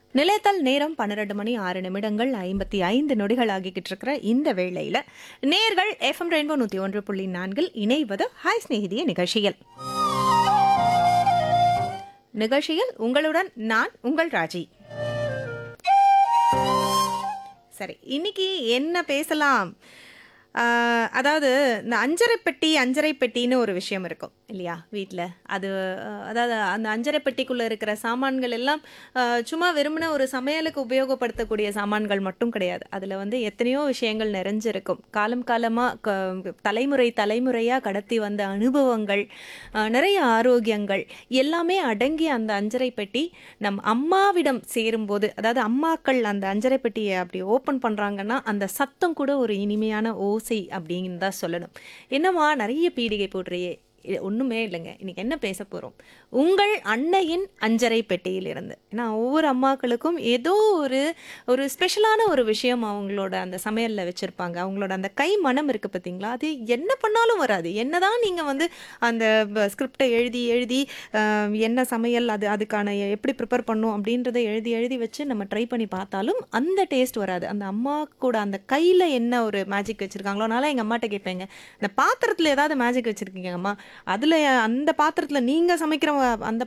நிலையத்தால் நேரம் பன்னிரண்டு மணி ஆறு நிமிடங்கள் ஐம்பத்தி ஐந்து நொடிகள் ஆகிக்கிட்டு இருக்கிற இந்த வேளையில நேர்கள் எஃப்எம் ரெயின்போ நூத்தி ஒன்று புள்ளி நான்கில் இணைவது ஹாய் ஸ்நேகிதிய நிகழ்ச்சியில் நிகழ்ச்சியில் உங்களுடன் நான் உங்கள் ராஜி சரி இன்னைக்கு என்ன பேசலாம் ஆஹ், அதாவது இந்த அஞ்சரை பெட்டி அஞ்சரை பெட்டின்னு ஒரு விஷயம் இருக்கும் இல்லையா வீட்டில் அது ஆஹ், அதாவது அந்த அஞ்சரை பெட்டிக்குள்ளே இருக்கிற சாமான்கள் எல்லாம் ஆஹ், சும்மா வெறுமனே ஒரு சமையலுக்கு உபயோகப்படுத்தக்கூடிய சாமான்கள் மட்டும் கிடையாது அதில் வந்து எத்தனையோ விஷயங்கள் நிறைஞ்சிருக்கும் காலம் காலமாக தலைமுறை தலைமுறையாக கடத்தி வந்த அனுபவங்கள் ஆஹ், நிறைய ஆரோக்கியங்கள் எல்லாமே அடங்கிய அந்த அஞ்சரை பெட்டி நம் அம்மாவிடம் சேரும்போது அதாவது அம்மாக்கள் அந்த அஞ்சரை பெட்டியை அப்படி ஓப்பன் பண்ணுறாங்கன்னா அந்த சத்தம் கூட ஒரு இனிமையான ஓசை அப்படின்னு தான் சொல்லணும் என்னம்மா நிறைய பீடிகை போடுறியே இ- ஒண்ணுமே இல்லைங்க இன்னைக்கு என்ன பேச போறோம் உங்கள் அன்னையின் அஞ்சரை பெட்டியிலிருந்து ஏன்னா ஒவ்வொரு அம்மாக்களுக்கும் ஏதோ ஒரு ஒரு ஸ்பெஷலான ஒரு விஷயம் அவங்களோட அந்த சமையல்ல வச்சிருப்பாங்க அவங்களோட அந்த கை மனம் இருக்கு பார்த்தீங்களா அது என்ன பண்ணாலும் வராது என்னதான் நீங்க வந்து அந்த ஸ்கிரிப்டை எழுதி எழுதி ஆஹ், என்ன சமையல் அது அதுக்கான எ- எப்படி ப்ரிப்பேர் பண்ணும் அப்படின்றத எழுதி எழுதி வச்சு நம்ம ட்ரை பண்ணி பார்த்தாலும் அந்த டேஸ்ட் வராது அந்த அம்மா கூட அந்த கையில் என்ன ஒரு மேஜிக் வச்சுருக்காங்களோ அதனால எங்கள் அம்மாட்ட கேட்பேங்க இந்த பாத்திரத்தில் ஏதாவது மேஜிக் வச்சுருக்கீங்க அம்மா அதில் அந்த பாத்திரத்தில் நீங்கள் சமைக்கிற வ- அந்த